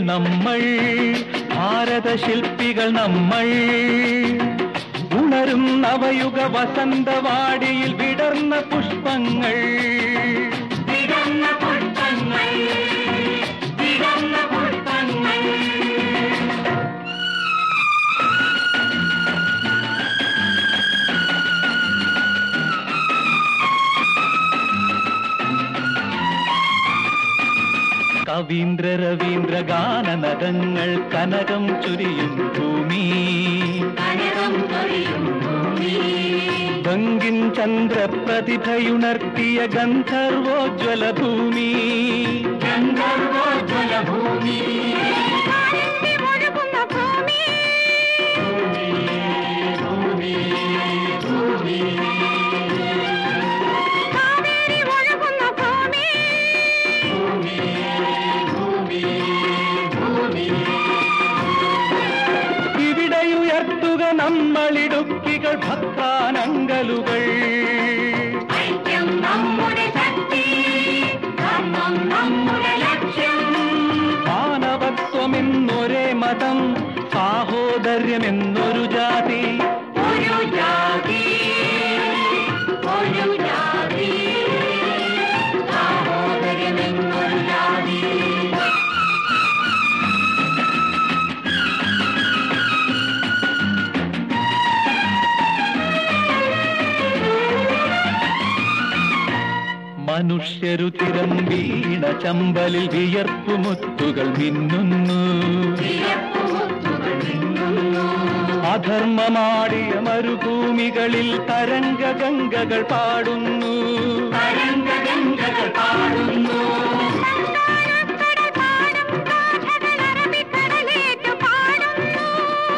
നമ്മൾ ഭാരത ശില്പികൾ നമ്മൾ ഉണരും നവയുഗ വസന്തവാടിയിൽ വിടർന്ന പുഷ്പങ്ങൾ വിടർന്ന പുഷ്പങ്ങൾ വിടർന്ന പുഷ്പങ്ങൾ കവീന്ദ്ര രവീന്ദ്ര ഗാനനകങ്ങൾ കനകം ചുരിയും ഭൂമി കനകം തൊഴിയും ഭൂമി ബങ്കിൻ ചന്ദ്ര പ്രതിഭയുണർത്തിയ ഗന്ധർവോജ്വല ഭൂമി ഗന്ധർവോജ്വല ഭൂമി ഒഴുകുന്ന ഭൂമി കാവേരി ഒഴുകുന്ന ഭൂമി ഇവിടെയുയർത്തുക നമ്മളിടുക്കികൾ ഭക്താനങ്കലുകൾ ഐക്യം നമ്മുടെ ശക്തി ധർമ്മം നമ്മുടെ ലക്ഷ്യം മാനവത്വമെന്നൊരേ മതം സാഹോദര്യമെന്നൊരു ജാതി ഒരു ജാതി ഒരു ജാതി സാഹോദര്യമെന്നൊരു ജാതി മനുഷ്യരുതിരം വീണ ചമ്പലിൽ വിയർപ്പുമുത്തുകൾ മിന്നുന്നു വിയർപ്പുമുത്തുകൾ മിന്നുന്നു അധർമ്മമാടിയ മരുഭൂമികളിൽ തരംഗ ഗംഗകൾ പാടുന്നു തരംഗഗംഗകൾ പാടുന്നു കടൽ പാടും ഗാഥകൾ അറബിക്കടലേറ്റു പാടുന്നു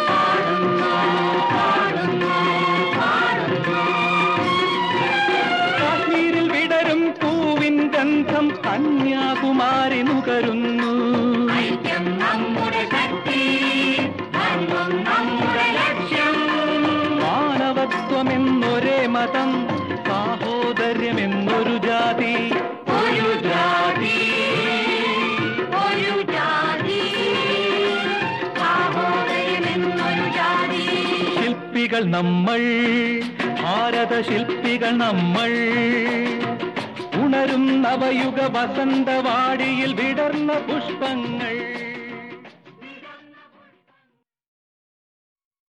കാശ്മീരിൽ വിടരും പൂവിൻ ഗന്ധം കന്യാകുമാരി നുകരുന്നു ഐക്യം നമ്മുടെ ശക്തി ധർമ്മം നമ്മുടെ ലക്ഷ്യം മാനവത്വമെന്നൊരേ മതം സാഹോദര്യമെന്നൊരു ജാതി ഒരു ജാതി ഒരു ജാതി സാഹോദര്യമെന്നൊരു ജാതി ശില്പികൾ നമ്മൾ ഭാരത ശില്പികൾ നമ്മൾ ഉണരും നവയുഗ വസന്തവാടിയിൽ വിടർന്ന പുഷ്പങ്ങൾ